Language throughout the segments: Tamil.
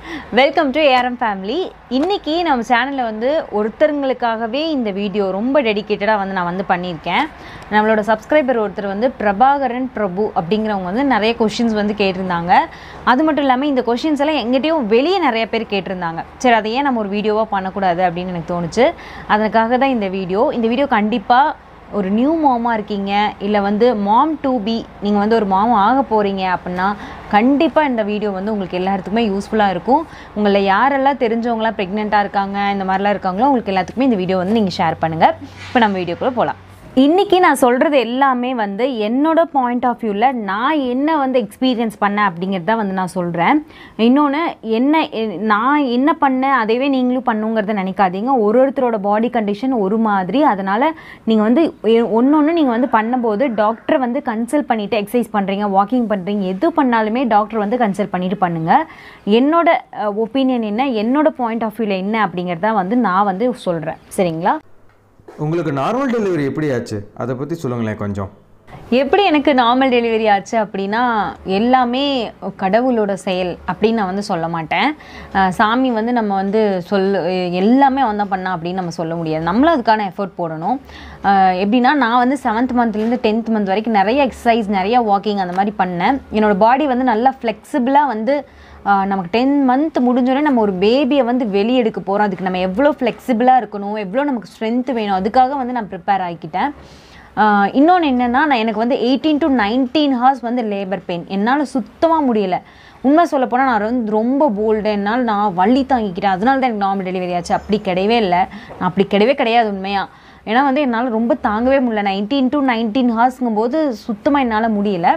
வெல்கம் டு ஏஆர்எம் ஃபேமிலி இன்னைக்கு நம்ம சேனலில் வந்து ஒருத்தருங்களுக்காகவே இந்த வீடியோ ரொம்ப டெடிக்கேட்டடாக வந்து நான் வந்து பண்ணியிருக்கேன் நம்மளோட சப்ஸ்கிரைபர் ஒருத்தர் வந்து பிரபாகரன் பிரபு அப்படிங்கிறவங்க வந்து நிறைய கொஷின்ஸ் வந்து கேட்டிருந்தாங்க அது மட்டும் இல்லாமல் இந்த கொஷின்ஸ் எல்லாம் எங்கிட்டயும் வெளியே நிறைய பேர் கேட்டிருந்தாங்க சரி அதை ஏன் நம்ம ஒரு வீடியோவாக பண்ணக்கூடாது அப்படின்னு எனக்கு தோணுச்சு அதற்காக தான் இந்த வீடியோ இந்த வீடியோ கண்டிப்பாக ஒரு நியூ மாமாக இருக்கீங்க இல்லை வந்து மாம் டு பி நீங்கள் வந்து ஒரு மாம் ஆக போகிறீங்க அப்படின்னா கண்டிப்பாக இந்த வீடியோ வந்து உங்களுக்கு எல்லாத்துக்குமே யூஸ்ஃபுல்லாக இருக்கும் உங்களை யாரெல்லாம் தெரிஞ்சவங்களாம் ப்ரெக்னெண்ட்டாக இருக்காங்க இந்த மாதிரிலாம் இருக்காங்களோ உங்களுக்கு எல்லாத்துக்குமே இந்த வீடியோ வந்து நீங்கள் ஷேர் பண்ணுங்கள் இப்போ நம்ம வீடியோக்குள்ளே போகலாம் இன்றைக்கி நான் சொல்கிறது எல்லாமே வந்து என்னோட பாயிண்ட் ஆஃப் வியூவில் நான் என்ன வந்து எக்ஸ்பீரியன்ஸ் பண்ணேன் அப்படிங்கிறத வந்து நான் சொல்கிறேன் இன்னொன்று என்ன எ- நான் என்ன பண்ணேன் அதைவே நீங்களும் பண்ணுங்கிறத நினைக்காதீங்க ஒரு ஒருத்தரோட பாடி கண்டிஷன் ஒரு மாதிரி அதனால் நீங்கள் வந்து ஒன்று ஒன்று நீங்கள் வந்து பண்ணும்போது டாக்டரை வந்து கன்சல்ட் பண்ணிவிட்டு எக்ஸசைஸ் பண்ணுறீங்க வாக்கிங் பண்ணுறீங்க எது பண்ணாலுமே டாக்டர் வந்து கன்சல்ட் பண்ணிட்டு பண்ணுங்கள் என்னோட ஒப்பீனியன் என்ன என்னோட பாயிண்ட் ஆஃப் வியூவில் என்ன அப்படிங்கிறத வந்து நான் வந்து சொல்கிறேன் சரிங்களா உங்களுக்கு நார்மல் டெலிவரி எப்படி ஆச்சு அதை பற்றி சொல்லுங்களேன் கொஞ்சம் எப்படி எனக்கு நார்மல் டெலிவரி ஆச்சு அப்படின்னா எல்லாமே கடவுளோட செயல் அப்படின்னு நான் வந்து சொல்ல மாட்டேன் அஹ் சாமி வந்து நம்ம வந்து சொல் எல்லாமே அவன் தான் பண்ணா அப்படின்னு நம்ம சொல்ல முடியாது நம்மளும் அதுக்கான எஃபோர்ட் போடணும் அஹ் எப்படின்னா நான் வந்து செவன்த் மந்த்லேருந்து டென்த் மந்த் வரைக்கும் நிறைய எக்ஸசைஸ் நிறைய வாக்கிங் அந்த மாதிரி பண்ணேன் என்னோட பாடி வந்து நல்லா ஃப்ளெக்சிபிளாக வந்து ஆஹ் நமக்கு டென் மந்த் முடிஞ்சோடனே நம்ம ஒரு பேபியை வந்து வெளியே எடுக்க போகிறோம் அதுக்கு நம்ம எவ்வளோ ஃப்ளெக்சிபிளாக இருக்கணும் எவ்வளோ நமக்கு ஸ்ட்ரென்த் வேணும் அதுக்காக வந்து நான் ப்ரிப்பேர் ஆகிக்கிட்டேன் இன்னொன்று என்னென்னா நான் எனக்கு வந்து எயிட்டீன் டு நைன்டீன் ஹார்ஸ் வந்து லேபர் பெயின் என்னால் சுத்தமாக முடியல உண்மை சொல்ல போனால் நான் வந்து ரொம்ப போல்டு என்னால் நான் வள்ளி தாங்கிக்கிட்டேன் அதனால தான் எனக்கு நார்மல் டெலிவரி ஆச்சு அப்படி கிடையவே இல்லை நான் அப்படி கிடையவே கிடையாது உண்மையாக ஏன்னா வந்து என்னால் ரொம்ப தாங்கவே முடியல நான் எயிட்டீன் டு நைன்டீன் ஹார்ஸ்ங்கும்போது சுத்தமாக என்னால் முடியல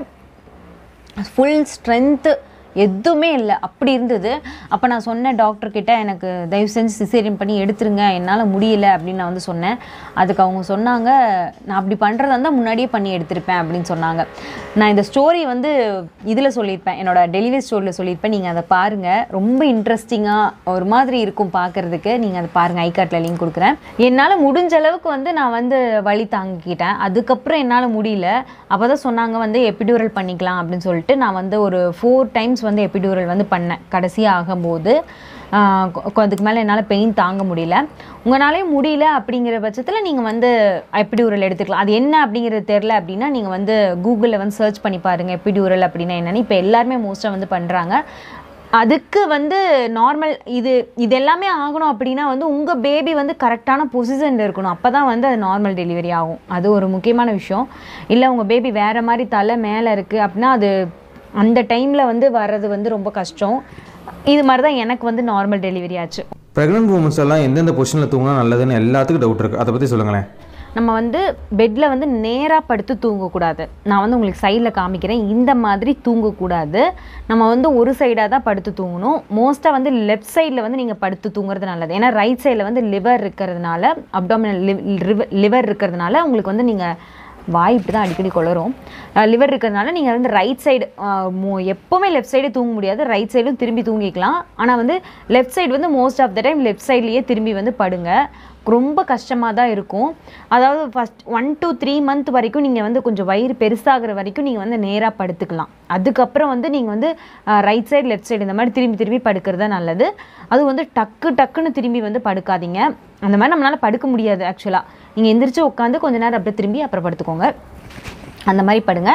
ஃபுல் ஸ்ட்ரென்த்து எதுவுமே இல்லை அப்படி இருந்தது அப்போ நான் சொன்னேன் டாக்டர் கிட்ட எனக்கு தயவு செஞ்சு சிசேரியன் பண்ணி எடுத்துருங்க என்னால் முடியல அப்படின்னு நான் வந்து சொன்னேன் அதுக்கு அவங்க சொன்னாங்க நான் அப்படி பண்ணுறதா இருந்தால் முன்னாடியே பண்ணி எடுத்திருப்பேன் அப்படின்னு சொன்னாங்க நான் இந்த ஸ்டோரி வந்து இதில் சொல்லியிருப்பேன் என்னோட டெலிவரி ஸ்டோரியில் சொல்லியிருப்பேன் நீங்கள் அதை பாருங்கள் ரொம்ப இன்ட்ரெஸ்டிங்காக ஒரு மாதிரி இருக்கும் பார்க்குறதுக்கு நீங்கள் அதை பாருங்கள் ஐகார்ட்டில் லிங்க் கொடுக்குறேன் என்னால் முடிஞ்ச அளவுக்கு வந்து நான் வந்து வழி தாங்கிக்கிட்டேன் அதுக்கப்புறம் என்னால் முடியல அப்போ தான் சொன்னாங்க வந்து எபிடியூரல் பண்ணிக்கலாம் அப்படின்னு சொல்லிட்டு நான் வந்து ஒரு ஃபோர் டைம்ஸ் வந்து எபிடியூரல் வந்து பண்ணேன் கடைசியாக ஆகும்போது ஆஹ் கொ- அதுக்கு மேலே என்னால் பெயின் தாங்க முடியல உங்களாலே முடியல அப்படிங்கிற பட்சத்தில் நீங்கள் வந்து எபிடியூரல் எடுத்துக்கலாம் அது என்ன அப்படிங்கிறது தெரில அப்படின்னா நீங்கள் வந்து கூகுளில் வந்து சர்ச் பண்ணி பாருங்கள் எபிடியூரல் அப்படின்னா என்னன்னு இப்போ எல்லாருமே மோஸ்ட்டாக வந்து பண்ணுறாங்க அதுக்கு வந்து நார்மல் இது இது எல்லாமே ஆகணும் அப்படின்னா வந்து உங்கள் பேபி வந்து கரெக்டான பொசிஷனில் இருக்கணும் அப்போ தான் வந்து அது நார்மல் டெலிவரி ஆகும் அது ஒரு முக்கியமான விஷயம் இல்லை உங்கள் பேபி வேறு மாதிரி தலை மேலே இருக்குது அப்படின்னா அது அந்த டைமில் வந்து வர்றது வந்து ரொம்ப கஷ்டம் இது மாதிரி தான் எனக்கு வந்து நார்மல் டெலிவரி ஆச்சு ப்ரெக்னென்ட் உமன்ஸ் எல்லாம் எந்தெந்த பொசிஷனில் தூங்கினா நல்லதுன்னு எல்லாத்துக்கும் டவுட் இருக்குது அதை பற்றி சொல்லுங்களேன் நம்ம வந்து பெட்டில் வந்து நேராக படுத்து தூங்கக்கூடாது நான் வந்து உங்களுக்கு சைடில் காமிக்கிறேன் இந்த மாதிரி தூங்கக்கூடாது நம்ம வந்து ஒரு சைடாக தான் படுத்து தூங்கணும் மோஸ்ட்டாக வந்து லெஃப்ட் சைடில் வந்து நீங்கள் படுத்து தூங்குறது நல்லது ஏன்னா ரைட் சைடில் வந்து லிவர் இருக்கிறதுனால அப்டாமினல் லிவர் இருக்கிறதுனால உங்களுக்கு வந்து நீங்கள் வாய் இப்படி தான் அடிக்கடி குளரும் லிவர் இருக்கிறதுனால நீங்கள் வந்து ரைட் சைடு எப்போவுமே லெஃப்ட் சைடு தூங்க முடியாது ரைட் சைடும் திரும்பி தூங்கிக்கலாம் ஆனால் வந்து லெஃப்ட் சைடு வந்து most of the time left சைட்லேயே திரும்பி வந்து படுங்க ரொம்ப கஷ்டமாக தான் இருக்கும் அதாவது first one to three month வரைக்கும் நீங்கள் வந்து கொஞ்சம் வயிறு பெருசாகிற வரைக்கும் நீங்கள் வந்து நேராக படுத்துக்கலாம் அதுக்கப்புறம் வந்து நீங்கள் வந்து ரைட் சைடு லெஃப்ட் சைடு இந்த மாதிரி திரும்பி திரும்பி படுக்கிறது தான் நல்லது அது வந்து டக்கு டக்குன்னு திரும்பி வந்து படுக்காதீங்க அந்த மாதிரி நம்மளால் படுக்க முடியாது ஆக்சுவலாக நீங்கள் எந்திரிச்சு உட்காந்து கொஞ்ச நேரம் அப்படியே திரும்பி அப்புறம் படுத்துக்கோங்க அந்த மாதிரி படுங்க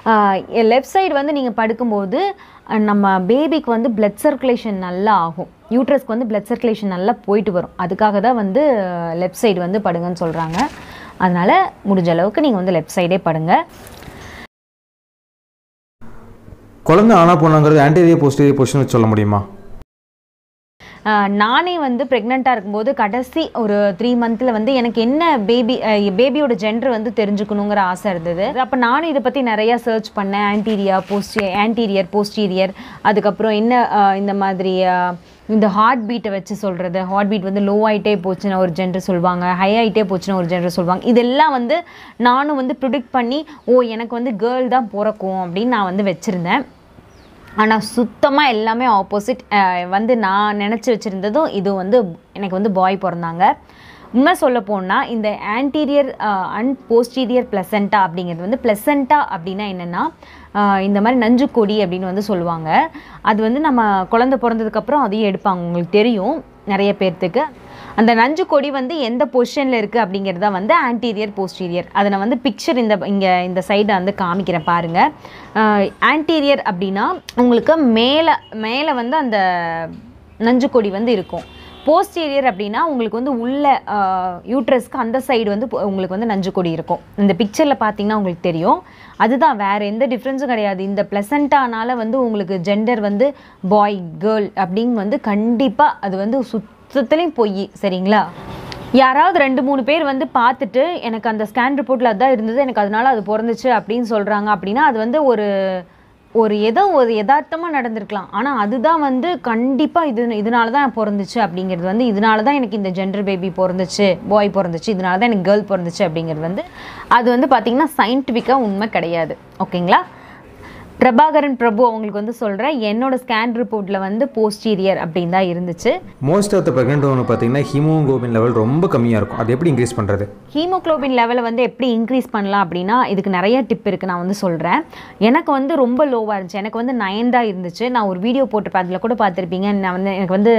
லெஃப்ட் சைடு வந்து நீங்கள் படுக்கும்போது அஹ், நம்ம பேபிக்கு வந்து பிளட் சர்க்குலேஷன் நல்லா ஆகும் யூட்ரஸ்க்கு வந்து பிளட் சர்க்குலேஷன் நல்லா போயிட்டு வரும் அதுக்காக தான் வந்து லெஃப்ட் சைடு வந்து படுங்கன்னு சொல்கிறாங்க அதனால் முடிஞ்ச அளவுக்கு நீங்கள் வந்து லெஃப்ட் சைடே படுங்க குழந்தை ஆனா போனாங்கிறது ஆன்டீரியர் போஸ்டீரியர் பொசிஷன் வச்சு சொல்ல முடியுமா ஆஹ் நானே வந்து ப்ரெக்னெண்ட்டாக இருக்கும்போது கடைசி ஒரு த்ரீ மந்தில் வந்து எனக்கு என்ன பேபி பேபியோட ஜெண்டர் வந்து தெரிஞ்சுக்கணுங்கிற ஆசை இருந்தது அப்போ நானும் இதை பற்றி நிறையா சர்ச் பண்ணேன் ஆன்டீரியா போஸ்டி ஆன்டீரியர் போஸ்டீரியர் அதுக்கப்புறம் என்ன ஆஹ் இந்த மாதிரி ஆஹ் இந்த ஹார்ட் பீட்டை வச்சு சொல்கிறது ஹார்ட் பீட் வந்து லோ ஆகிட்டே போச்சுன்னா ஒரு ஜெண்டர் சொல்லுவாங்க ஹை ஆகிட்டே போச்சுன்னா ஒரு ஜெண்டர் சொல்லுவாங்க இதெல்லாம் வந்து நானும் வந்து ப்ரிடிக்ட் பண்ணி ஓ எனக்கு வந்து கேர்ள் தான் பிறக்கும் அப்படின்னு நான் வந்து வச்சுருந்தேன் ஆனால் சுத்தமாக எல்லாமே ஆப்போசிட் வந்து நான் நினச்சி வச்சுருந்ததும் இது வந்து எனக்கு வந்து பாய் பிறந்தாங்க உண்மை சொல்ல போனால் இந்த ஆன்டீரியர் அண்ட் போஸ்டீரியர் பிளசண்டா அப்படிங்கிறது வந்து பிளசண்டா அப்படின்னா என்னென்னா ஆஹ் இந்த மாதிரி நஞ்சு கொடி அப்படின்னு வந்து சொல்லுவாங்க அது வந்து நம்ம குழந்தை பிறந்ததுக்கப்புறம் அதையும் எடுப்பாங்க உங்களுக்கு தெரியும் நிறைய பேர்த்துக்கு அந்த நஞ்சு கொடி வந்து எந்த பொசிஷனில் இருக்குது அப்படிங்கிறது தான் வந்து ஆன்டீரியர் போஸ்டீரியர் அதை நான் வந்து பிக்சர் இந்த இங்கே இந்த சைடை வந்து காமிக்கிறேன் பாருங்கள் ஆன்டீரியர் அப்படின்னா உங்களுக்கு மேலே மேலே வந்து அந்த நஞ்சு கொடி வந்து இருக்கும் போஸ்டீரியர் அப்படின்னா உங்களுக்கு வந்து உள்ள யூட்ரஸ்க்கு அந்த சைடு வந்து பொ- உங்களுக்கு வந்து நஞ்சு கொடி இருக்கும் இந்த பிக்சரில் பார்த்தீங்கன்னா உங்களுக்கு தெரியும் அதுதான் வேறு எந்த டிஃப்ரென்ஸும் கிடையாது இந்த ப்ளசண்ட்டானால வந்து உங்களுக்கு ஜெண்டர் வந்து பாய் கேர்ள் அப்படின்னு வந்து கண்டிப்பாக அது வந்து சுத்தத்துலேயும் பொய் சரிங்களா யாராவது ரெண்டு மூணு பேர் வந்து பார்த்துட்டு எனக்கு அந்த ஸ்கேன் ரிப்போர்ட்டில் அதான் இருந்தது எனக்கு அதனால அது பிறந்துச்சு அப்படின்னு சொல்கிறாங்க அப்படின்னா அது வந்து ஒரு ஒரு ஏதோ ஒரு யதார்த்தமாக நடந்திருக்கலாம் ஆனால் அதுதான் வந்து கண்டிப்பாக இது இதனால தான் பிறந்துச்சு அப்படிங்கிறது வந்து இதனால தான் எனக்கு இந்த ஜெண்டர் பேபி பிறந்துச்சு பாய் பிறந்துச்சு இதனால தான் எனக்கு கேர்ள் பிறந்துச்சு அப்படிங்கிறது வந்து அது வந்து பார்த்திங்கன்னா சயின்டிஃபிக்காக உண்மை கிடையாது ஓகேங்களா பிரபாகரன் பிரபு அவங்களுக்கு வந்து சொல்கிறேன் என்னோட ஸ்கேன் ரிப்போர்ட்டில் வந்து போஸ்டீரியர் அப்படின்னு தான் இருந்துச்சு மோஸ்ட் ஆஃப் த ப்ரெக்னென்ட் ஒன்று பார்த்தீங்கன்னா ஹீமோகுளோபின் லெவல் ரொம்ப கம்மியாக இருக்கும் அது எப்படி இன்க்ரீஸ் பண்ணுறது ஹீமோக்ளோபின் லெவலை வந்து எப்படி இன்க்ரீஸ் பண்ணலாம் அப்படின்னா இதுக்கு நிறைய டிப் இருக்குது நான் வந்து சொல்கிறேன் எனக்கு வந்து ரொம்ப லோவாக இருந்துச்சு எனக்கு வந்து நயன் தான் இருந்துச்சு நான் ஒரு வீடியோ போட்டிருப்பேன் அதில் கூட பார்த்துருப்பீங்க நான் வந்து எனக்கு வந்து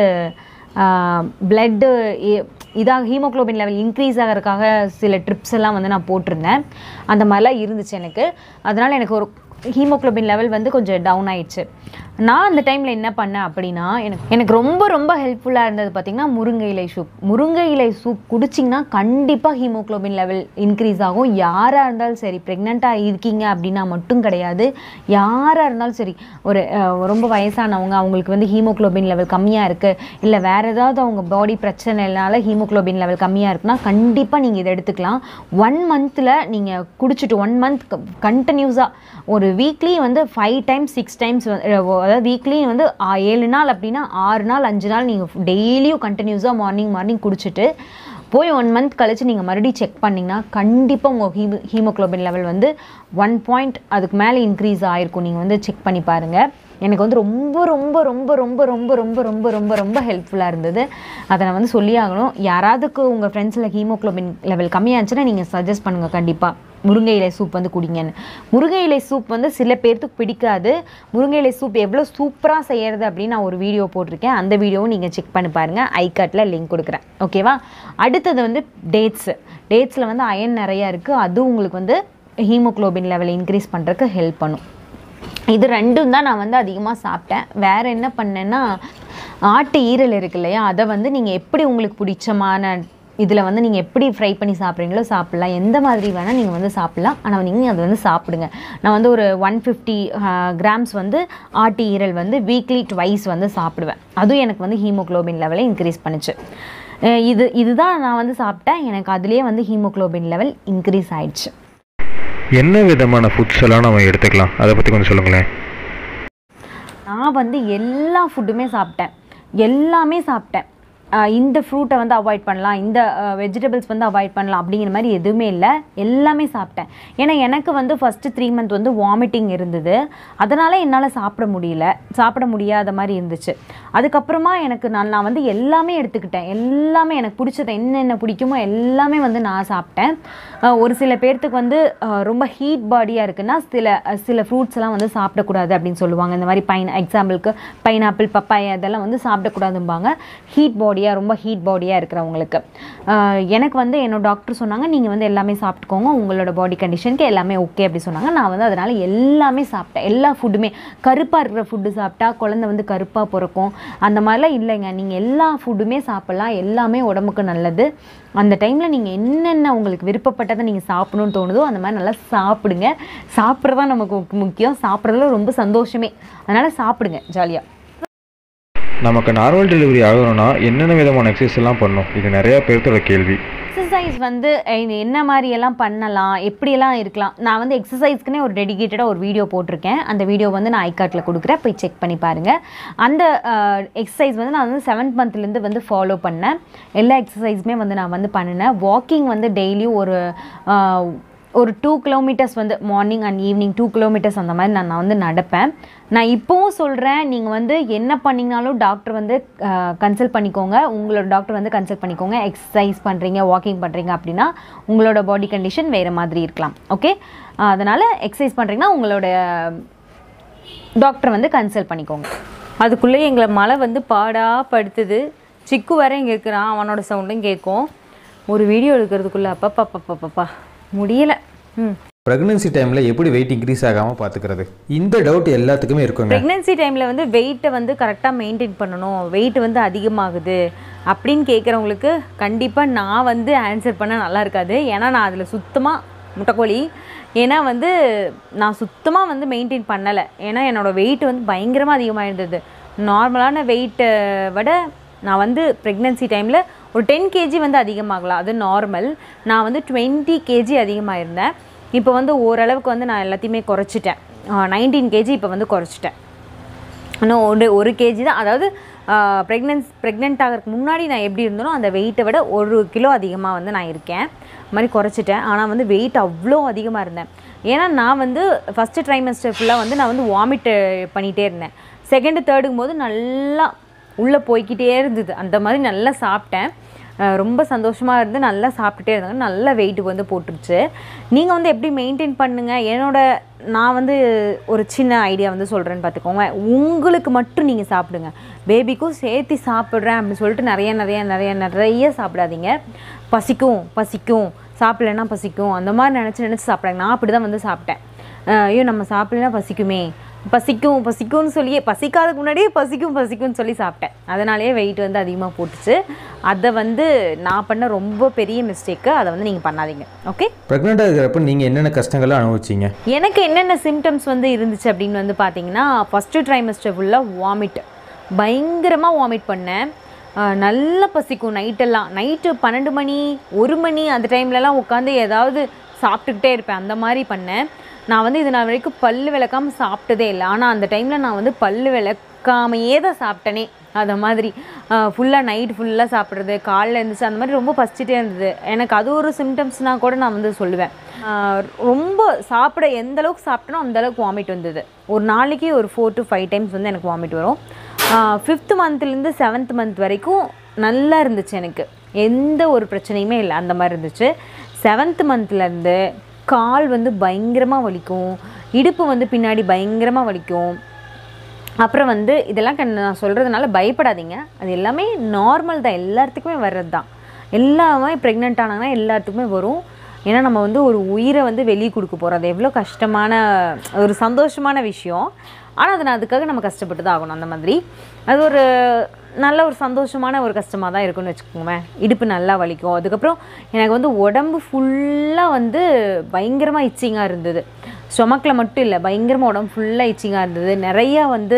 பிளட்டு இதாக ஹீமோக்ளோபின் லெவல் இன்க்ரீஸ் ஆகிறதுக்காக சில ட்ரிப்ஸ் எல்லாம் வந்து நான் போட்டிருந்தேன் அந்த மாதிரிலாம் இருந்துச்சு எனக்கு அதனால் எனக்கு ஒரு ஹீமோக்ளோபின் லெவல் வந்து கொஞ்சம் டவுன் ஆயிடுச்சு நான் அந்த டைமில் என்ன பண்ணேன் அப்படின்னா எனக்கு எனக்கு ரொம்ப ரொம்ப ஹெல்ப்ஃபுல்லாக இருந்தது பார்த்திங்கன்னா முருங்கை இலை சூப் முருங்கை இலை சூப் குடிச்சிங்கன்னா கண்டிப்பாக ஹீமோக்ளோபின் லெவல் இன்க்ரீஸ் ஆகும் யாராக இருந்தாலும் சரி ப்ரெக்னெண்ட்டாக இருக்கீங்க அப்படின்னா மட்டும் கிடையாது யாராக இருந்தாலும் சரி ஒரு அஹ், ரொம்ப வயசானவங்க அவங்களுக்கு வந்து ஹீமோக்ளோபின் லெவல் கம்மியாக இருக்குது இல்லை வேறு ஏதாவது அவங்க பாடி பிரச்சனைனால ஹீமோக்ளோபின் லெவல் கம்மியாக இருக்குன்னா கண்டிப்பாக நீங்கள் இதை எடுத்துக்கலாம் ஒன் மந்தில் நீங்கள் குடிச்சிட்டு ஒன் மந்த் கண்டினியூஸாக ஒரு வீக்லி வந்து ஃபைவ் டைம்ஸ் சிக்ஸ் டைம்ஸ் அதாவது வீக்லி வந்து ஆ- ஏழு நாள் அப்படின்னா ஆறு நாள் அஞ்சு நாள் நீங்கள் டெய்லியும் கண்டினியூஸாக மார்னிங் மார்னிங் குடிச்சிட்டு போய் ஒன் மந்த் கழிச்சு நீங்கள் மறுபடியும் செக் பண்ணிங்கன்னா கண்டிப்பாக உங்கள் ஹீமோ ஹீமோக்ளோபின் லெவல் வந்து ஒன் பாயிண்ட் அதுக்கு மேலே இன்க்ரீஸ் ஆகிருக்கும் நீங்கள் வந்து செக் பண்ணி பாருங்கள் எனக்கு வந்து ரொம்ப ரொம்ப ரொம்ப ரொம்ப ரொம்ப ரொம்ப ரொம்ப ரொம்ப ரொம்ப ஹெல்ப்ஃபுல்லாக இருந்தது அதை நான் வந்து சொல்லி ஆகணும் யாராவதுக்கு உங்கள் ஃப்ரெண்ட்ஸில் ஹீமோக்ளோபின் லெவல் கம்மியாச்சுன்னா நீங்கள் சஜஸ்ட் பண்ணுங்கள் கண்டிப்பாக முருங்கை இலை சூப் வந்து குடிங்கன்னு முருங்கை இலை சூப் வந்து சில பேர்த்துக்கு பிடிக்காது முருங்கை இலை சூப் எவ்வளோ சூப்பராக செய்யறது அப்படின்னு நான் ஒரு வீடியோ போட்டிருக்கேன் அந்த வீடியோவும் நீங்கள் செக் பண்ணி பாருங்கள் ஐகாட்டில் லிங்க் கொடுக்குறேன் ஓகேவா அடுத்தது வந்து டேட்ஸு டேட்ஸில் வந்து அயன் நிறையா இருக்குது அதுவும் உங்களுக்கு வந்து ஹீமோக்ளோபின் லெவல் இன்க்ரீஸ் பண்ணுறதுக்கு ஹெல்ப் பண்ணும் இது ரெண்டும் தான் நான் வந்து அதிகமாக சாப்பிட்டேன் வேறு என்ன பண்ணேன்னா ஆட்டு ஈரல் இருக்கு இல்லையா அதை வந்து நீங்கள் எப்படி உங்களுக்கு பிடிச்சமான இதில் வந்து நீங்கள் எப்படி ஃப்ரை பண்ணி சாப்பிட்றீங்களோ சாப்பிட்லாம் எந்த மாதிரி வேணால் நீங்கள் வந்து சாப்பிட்லாம் ஆனால் நீங்கள் அதை வந்து சாப்பிடுங்க நான் வந்து ஒரு ஒன் ஃபிஃப்டி கிராம்ஸ் வந்து ஆட்டு ஈரல் வந்து வீக்லி ட்வைஸ் வந்து சாப்பிடுவேன் அதுவும் எனக்கு வந்து ஹீமோக்ளோபின் லெவலை இன்க்ரீஸ் பண்ணுச்சு அஹ் இது இதுதான் நான் வந்து சாப்பிட்டேன் எனக்கு அதுலேயே வந்து ஹீமோக்ளோபின் லெவல் இன்க்ரீஸ் ஆயிடுச்சு என்ன விதமான ஃபுட்ஸ் எல்லாம் நம்ம எடுத்துக்கலாம் அதை பற்றி கொஞ்சம் சொல்லுங்களேன் நான் வந்து எல்லா ஃபுட்டுமே சாப்பிட்டேன் எல்லாமே சாப்பிட்டேன் ஆஹ் இந்த ஃப்ரூட்டை வந்து அவாய்ட் பண்ணலாம் இந்த வெஜிடபிள்ஸ் வந்து அவாய்ட் பண்ணலாம் அப்படிங்கிற மாதிரி எதுவுமே இல்லை எல்லாமே சாப்பிட்டேன் ஏன்னா எனக்கு வந்து ஃபஸ்ட்டு த்ரீ மந்த் வந்து வாமிட்டிங் இருந்தது அதனால் என்னால் சாப்பிட முடியல சாப்பிட முடியாத மாதிரி இருந்துச்சு அதுக்கப்புறமா எனக்கு நான் நான் வந்து எல்லாமே எடுத்துக்கிட்டேன் எல்லாமே எனக்கு பிடிச்சது என்னென்ன பிடிக்குமோ எல்லாமே வந்து நான் சாப்பிட்டேன் ஆஹ் ஒரு சில பேர்த்துக்கு வந்து ஆஹ் ரொம்ப ஹீட் பாடியாக இருக்குன்னா சில அஹ் சில ஃப்ரூட்ஸ் எல்லாம் வந்து சாப்பிடக்கூடாது அப்படின்னு சொல்லுவாங்க இந்த மாதிரி பைன் எக்ஸாம்பிளுக்கு பைனாப்பிள் பப்பாயா இதெல்லாம் வந்து சாப்பிடக்கூடாதும்பாங்க ஹீட் பாடியாக ரொம்ப ஹீட் பாடியாக இருக்கிறவங்களுக்கு ஆஹ் எனக்கு வந்து என்னோட டாக்டர் சொன்னாங்க நீங்கள் வந்து எல்லாமே சாப்பிட்டுக்கோங்க உங்களோட பாடி கண்டிஷனுக்கு எல்லாமே ஓகே அப்படி சொன்னாங்க நான் வந்து அதனால் எல்லாமே சாப்பிட்டேன் எல்லா ஃபுட்டுமே கருப்பாக இருக்கிற ஃபுட்டு சாப்பிட்டா குழந்தை வந்து கருப்பாக பிறக்கும் அந்த மாதிரிலாம் இல்லைங்க நீங்கள் எல்லா ஃபுட்டுமே சாப்பிட்லாம் எல்லாமே உடம்புக்கு நல்லது அந்த டைமில் நீங்கள் என்னென்ன உங்களுக்கு விருப்பப்பட்டதை நீங்கள் சாப்பிடணும்னு தோணுதோ அந்த மாதிரி நல்லா சாப்பிடுங்க சாப்பிட்றதா நமக்கு முக்~ முக்கியம் சாப்பிட்றதுல ரொம்ப சந்தோஷமே அதனால் சாப்பிடுங்க ஜாலியாக நமக்கு நார்மல் டெலிவரி ஆகணும்னா என்னென்ன விதமான எக்ஸசைஸ் எல்லாம் பண்ணணும் இது நிறைய பேர்த்தோட கேள்வி எக்ஸசைஸ் வந்து அஹ், இது என்ன மாதிரி எல்லாம் பண்ணலாம் எப்படியெல்லாம் இருக்கலாம் நான் வந்து எக்ஸசைஸ்க்குனே ஒரு டெடிகேட்டடாக ஒரு வீடியோ போட்டிருக்கேன் அந்த வீடியோ வந்து நான் ஐகார்ட்டில் கொடுக்குறேன் போய் செக் பண்ணி பாருங்கள் அந்த எக்ஸசைஸ் வந்து நான் வந்து செவன்த் மந்த்லேருந்து வந்து ஃபாலோ பண்ணேன் எல்லா எக்ஸசைஸுமே வந்து நான் வந்து பண்ணினேன் வாக்கிங் வந்து டெய்லியும் ஒரு ஒரு டூ கிலோமீட்டர்ஸ் வந்து morning and evening two kilometres அந்த மாதிரி நான் நான் வந்து நடப்பேன் நான் இப்போவும் சொல்கிறேன் நீங்கள் வந்து என்ன பண்ணிங்கனாலும் டாக்டர் வந்து கன்சல்ட் பண்ணிக்கோங்க உங்களோட டாக்டர் வந்து கன்சல்ட் பண்ணிக்கோங்க எக்ஸசைஸ் பண்ணுறீங்க வாக்கிங் பண்ணுறீங்க அப்படின்னா உங்களோட பாடி கண்டிஷன் வேறு மாதிரி இருக்கலாம் ஓகே அதனால் எக்ஸசைஸ் பண்ணுறீங்கன்னா உங்களோட டாக்டர் வந்து கன்சல்ட் பண்ணிக்கோங்க அதுக்குள்ளே எங்களை மழை வந்து பாடா படுத்துது சிக்கு வேற இங்கே இருக்கிறான் அவனோட சவுண்டும் கேட்கும் ஒரு வீடியோ எடுக்கிறதுக்குள்ளே அப்பப்பா அப்பப்பா முடியல ம் ப்ரெக்னன்சி டைமில் எப்படி வெயிட் இன்க்ரீஸ் ஆகாமல் பார்த்துக்கிறது இந்த டவுட் எல்லாத்துக்குமே இருக்குங்க ப்ரெக்னென்சி டைமில் வந்து வெயிட்டை வந்து கரெக்டாக மெயின்டைன் பண்ணணும் வெயிட் வந்து அதிகமாகுது அப்படின்னு கேட்குறவங்களுக்கு கண்டிப்பாக நான் வந்து ஆன்சர் பண்ண நல்லா இருக்காது ஏன்னா நான் அதில் சுத்தமாக முட்டைக்கோழி ஏன்னா வந்து நான் சுத்தமாக வந்து மெயின்டைன் பண்ணலை ஏன்னா என்னோடய வெயிட் வந்து பயங்கரமாக அதிகமாக இருந்தது நார்மலான வெயிட்டை விட நான் வந்து ப்ரெக்னென்சி டைமில் ஒரு டென் கேஜி வந்து அதிகமாகலாம் அது நார்மல் நான் வந்து டுவெண்ட்டி கேஜி அதிகமாக இருந்தேன் இப்போ வந்து ஓரளவுக்கு வந்து நான் எல்லாத்தையுமே குறைச்சிட்டேன் நைன்டீன் கேஜி இப்போ வந்து குறைச்சிட்டேன் இன்னும் ஒரு ஒரு கேஜி தான் அதாவது ப்ரெக்னன்ஸ் ப்ரெக்னென்ட் ஆகிறதுக்கு முன்னாடி நான் எப்படி இருந்தனோ அந்த வெயிட்டை விட ஒரு கிலோ அதிகமாக வந்து நான் இருக்கேன் இது மாதிரி குறைச்சிட்டேன் ஆனால் வந்து வெயிட் அவ்வளோ அதிகமாக இருந்தேன் ஏன்னா நான் வந்து ஃபஸ்ட்டு ட்ரைமஸ்டர் ஃபுல்லாக வந்து நான் வந்து வாமிட் பண்ணிகிட்டே இருந்தேன் செகண்டு தேர்டுக்கும் போது நல்லா உள்ளே போய்க்கிட்டே இருந்தது அந்த மாதிரி நல்லா சாப்பிட்டேன் அஹ் ரொம்ப சந்தோஷமாக இருந்து நல்லா சாப்பிட்டுட்டே இருந்தாங்க நல்ல வெயிட் வந்து போட்டுருச்சு நீங்கள் வந்து எப்படி மெயின்டைன் பண்ணுங்கள் என்னோட நான் வந்து ஒரு சின்ன ஐடியா வந்து சொல்கிறேன்னு பார்த்துக்கோங்க உங்களுக்கு மட்டும் நீங்கள் சாப்பிடுங்க பேபிக்கும் சேர்த்து சாப்பிட்றேன் அப்படின்னு சொல்லிட்டு நிறைய நிறைய நிறைய நிறைய சாப்பிடாதீங்க பசிக்கும் பசிக்கும் சாப்பிட்லன்னா பசிக்கும் அந்த மாதிரி நினச்சி நினச்சி சாப்பிட்றாங்க நான் அப்படி தான் வந்து சாப்பிட்டேன் அஹ் ஐயோ நம்ம சாப்பிடலன்னா பசிக்குமே பசிக்கும் பசிக்கும்னு சொல்லியே பசிக்காததுக்கு முன்னாடியே பசிக்கும் பசிக்கும்னு சொல்லி சாப்பிட்டேன் அதனாலேயே வெயிட் வந்து அதிகமாக போட்டுச்சு அதை வந்து நான் பண்ண ரொம்ப பெரிய மிஸ்டேக்கு அதை வந்து நீங்கள் பண்ணாதீங்க ஓகே ப்ரெக்னெண்ட்டாக இருக்கிறப்ப நீங்கள் என்னென்ன கஷ்டங்கள்லாம் அனுபவிச்சீங்க எனக்கு என்னென்ன சிம்டம்ஸ் வந்து இருந்துச்சு அப்படின்னு வந்து பார்த்தீங்கன்னா ஃபஸ்ட்டு ட்ரைமஸ்டர் ஃபுல்லாக வாமிட் பயங்கரமாக வாமிட் பண்ணேன் அஹ் நல்லா பசிக்கும் நைட்டெல்லாம் நைட்டு பன்னெண்டு மணி ஒரு மணி அந்த டைம்லலாம் உட்காந்து ஏதாவது சாப்பிட்டுக்கிட்டே இருப்பேன் அந்த மாதிரி பண்ணேன் நான் வந்து இது நாள் வரைக்கும் பல்லு விளக்காமல் சாப்பிட்டதே இல்லை ஆனால் அந்த டைமில் நான் வந்து பல்லு விளக்காமையே தான் சாப்பிட்டேனே அந்த மாதிரி ஃபுல்லாக நைட் ஃபுல்லாக சாப்பிட்றது காலைல இருந்துச்சு அந்த மாதிரி ரொம்ப பசிச்சிட்டே இருந்தது எனக்கு அது ஒரு சிம்டம்ஸ்னால் கூட நான் வந்து சொல்லுவேன் ஆஹ் ரொம்ப சாப்பிட எந்த அளவுக்கு சாப்பிட்டனோ அந்த அளவுக்கு வாமிட் வந்தது ஒரு நாளைக்கு ஒரு ஃபோர் டு ஃபைவ் டைம்ஸ் வந்து எனக்கு வாமிட் வரும் ஃபிஃப்த் மந்த்லேருந்து செவன்த் மந்த் வரைக்கும் நல்லா இருந்துச்சு எனக்கு எந்த ஒரு பிரச்சனையுமே இல்லை அந்த மாதிரி இருந்துச்சு செவன்த் மந்த்லேருந்து கால் வந்து பயங்கரமாக வலிக்கும் இடுப்பு வந்து பின்னாடி பயங்கரமாக வலிக்கும் அப்புறம் வந்து இதெல்லாம் கண் நான் சொல்கிறதுனால பயப்படாதீங்க அது எல்லாமே நார்மல் தான் எல்லாத்துக்குமே வர்றது தான் எல்லாமே ப்ரெக்னென்ட் ஆனாங்கன்னா எல்லாத்துக்குமே வரும் ஏன்னா நம்ம வந்து ஒரு உயிரை வந்து வெளியே கொடுக்க போகிறோம் அது எவ்வளோ கஷ்டமான ஒரு சந்தோஷமான விஷயம் ஆனால் அது நான் அதுக்காக நம்ம கஷ்டப்பட்டு தான் ஆகணும் அந்த மாதிரி அது ஒரு நல்ல ஒரு சந்தோஷமான ஒரு கஷ்டமாக தான் இருக்கும்னு வச்சுக்கோங்களேன் இடுப்பு நல்லா வலிக்கும் அதுக்கப்புறம் எனக்கு வந்து உடம்பு ஃபுல்லாக வந்து பயங்கரமாக இச்சிங்காக இருந்தது ஸ்டொமக்கில் மட்டும் இல்லை பயங்கரமாக உடம்பு ஃபுல்லாக இச்சிங்காக இருந்தது நிறையா வந்து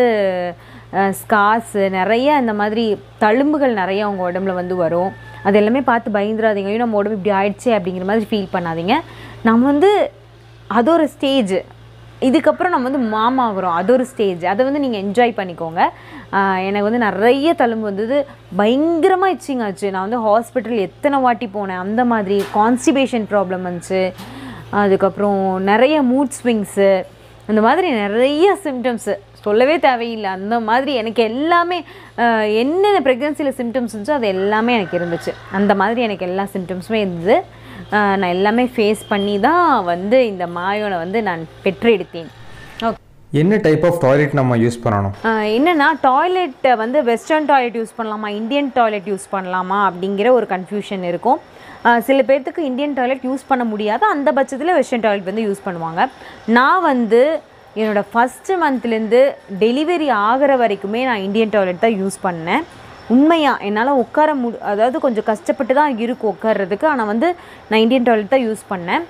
ஸ்கார்ஸு நிறைய இந்த மாதிரி தழும்புகள் நிறைய உங்கள் உடம்புல வந்து வரும் அது எல்லாமே பார்த்து பயந்துடாதீங்க ஐயோ நம்ம உடம்பு இப்படி ஆயிடுச்சே அப்படிங்கிற மாதிரி ஃபீல் பண்ணாதீங்க நம்ம வந்து அது ஒரு ஸ்டேஜ் இதுக்கப்புறம் நம்ம வந்து மாமா ஆகுறோம் அது ஒரு ஸ்டேஜ் அதை வந்து நீங்கள் என்ஜாய் பண்ணிக்கோங்க ஆஹ் எனக்கு வந்து நிறைய தழும்பு வந்தது பயங்கரமாக இச்சிங் ஆச்சு நான் வந்து ஹாஸ்பிட்டல் எத்தனை வாட்டி போனேன் அந்த மாதிரி கான்ஸ்டிபேஷன் ப்ராப்ளம் வந்துச்சு அதுக்கப்புறம் நிறைய மூட் ஸ்விங்ஸு அந்த மாதிரி நிறைய சிம்டம்ஸு சொல்லவே தேவையில்லை அந்த மாதிரி எனக்கு எல்லாமே ஆஹ் என்னென்ன ப்ரெக்னென்சியில் சிம்டம்ஸ் இருந்துச்சோ அது எல்லாமே எனக்கு இருந்துச்சு அந்த மாதிரி எனக்கு எல்லா சிம்டம்ஸுமே இருந்தது ஆஹ் நான் எல்லாமே ஃபேஸ் பண்ணி தான் வந்து இந்த மாயோனை வந்து நான் பெற்றெடுத்தேன் ஓகே என்ன டைப் ஆஃப் டாய்லெட் நம்ம யூஸ் பண்ணணும் ஆஹ் என்னன்னா டாய்லெட்டை வந்து வெஸ்டர்ன் டாய்லெட் யூஸ் பண்ணலாமா இந்தியன் டாய்லெட் யூஸ் பண்ணலாமா அப்படிங்கிற ஒரு கன்ஃபியூஷன் இருக்கும் ஆஹ் சில பேர்த்துக்கு இந்தியன் டாய்லெட் யூஸ் பண்ண முடியாது அந்த பட்சத்தில் வெஸ்டர்ன் டாய்லெட் வந்து யூஸ் பண்ணுவாங்க நான் வந்து என்னோடய ஃபஸ்ட்டு மந்த்லேருந்து டெலிவரி ஆகிற வரைக்குமே நான் இந்தியன் டாய்லெட் தான் யூஸ் பண்ணேன் உண்மையாக என்னால் உட்கார முடி அதாவது கொஞ்சம் கஷ்டப்பட்டு தான் இருக்கும் உட்கார்றதுக்கு ஆனால் வந்து நான் இந்தியன் டாய்லெட் தான் யூஸ் பண்ணேன்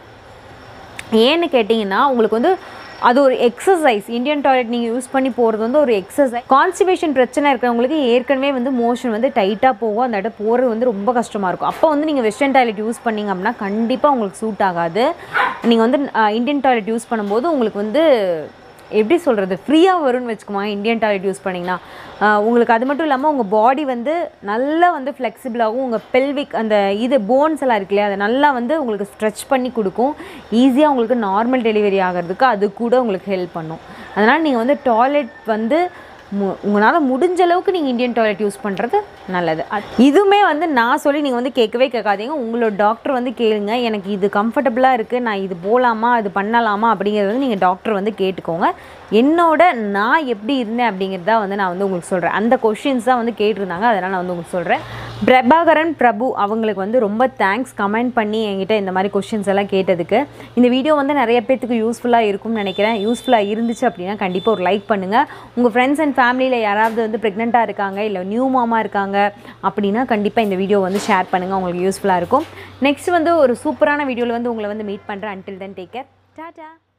ஏன்னு கேட்டிங்கன்னா உங்களுக்கு வந்து அது ஒரு எக்ஸசைஸ் இந்தியன் டாய்லெட் நீங்கள் யூஸ் பண்ணி போகிறது வந்து ஒரு எக்ஸசைஸ் கான்ஸ்டிபேஷன் பிரச்சனை இருக்கிறவங்களுக்கு ஏற்கனவே வந்து மோஷன் வந்து டைட்டாக போகும் அந்த இடம் போகிறது வந்து ரொம்ப கஷ்டமாக இருக்கும் அப்போ வந்து நீங்கள் வெஸ்டர்ன் டாய்லெட் யூஸ் பண்ணீங்க அப்படின்னா கண்டிப்பாக உங்களுக்கு சூட் ஆகாது நீங்கள் வந்து இந்தியன் டாய்லெட் யூஸ் பண்ணும்போது உங்களுக்கு வந்து எப்படி சொல்கிறது ஃப்ரீயாக வரும்னு வச்சுக்கோங்க இந்தியன் டாய்லெட் யூஸ் பண்ணிங்கன்னா ஆஹ் உங்களுக்கு அது மட்டும் இல்லாமல் உங்கள் பாடி வந்து நல்லா வந்து ஃப்ளெக்சிபிளாகவும் உங்கள் பெல்விக் அந்த இது போன்ஸ் எல்லாம் இருக்கு இல்லையா அதை நல்லா வந்து உங்களுக்கு ஸ்ட்ரெச் பண்ணி கொடுக்கும் ஈஸியாக உங்களுக்கு நார்மல் டெலிவரி ஆகிறதுக்கு அது கூட உங்களுக்கு ஹெல்ப் பண்ணும் அதனால் நீங்கள் வந்து டாய்லெட் வந்து மு உங்களால் முடிஞ்ச அளவுக்கு நீங்கள் இந்தியன் டாய்லெட் யூஸ் பண்ணுறது நல்லது அது- இதுவுமே வந்து நான் சொல்லி நீங்கள் வந்து கேட்கவே கேட்காதீங்க உங்களோட டாக்டர் வந்து கேளுங்க எனக்கு இது கம்ஃபர்டபுளாக இருக்குது நான் இது போகலாமா இது பண்ணலாமா அப்படிங்கிறது வந்து நீங்கள் டாக்டர் வந்து கேட்டுக்கோங்க என்னோட நான் எப்படி இருந்தேன் அப்படிங்கிறத வந்து நான் வந்து உங்களுக்கு சொல்கிறேன் அந்த கொஷின்ஸ் தான் வந்து கேட்டிருந்தாங்க அதனால் நான் வந்து உங்களுக்கு சொல்கிறேன் பிரபாகரன் பிரபு அவங்களுக்கு வந்து ரொம்ப தேங்க்ஸ் கமெண்ட் பண்ணி என்கிட்ட இந்த மாதிரி கொஷின்ஸ் எல்லாம் கேட்டதுக்கு இந்த வீடியோ வந்து நிறைய பேர்த்துக்கு யூஸ்ஃபுல்லாக இருக்கும்னு நினைக்கிறேன் யூஸ்ஃபுல்லாக இருந்துச்சு அப்படின்னா கண்டிப்பாக ஒரு லைக் பண்ணுங்கள் உங்கள் ஃப்ரெண்ட்ஸ் அண்ட் ஃபேமிலியில் யாராவது வந்து ப்ரெக்னெண்ட்டாக இருக்காங்க இல்லை நியூ மாமா இருக்காங்க அப்படின்னா கண்டிப்பாக இந்த வீடியோ வந்து ஷேர் பண்ணுங்கள் உங்களுக்கு யூஸ்ஃபுல்லாக இருக்கும் நெக்ஸ்ட் வந்து ஒரு சூப்பரான வீடியோவில் வந்து உங்களை வந்து மீட் பண்ணுறேன் until then take care Tata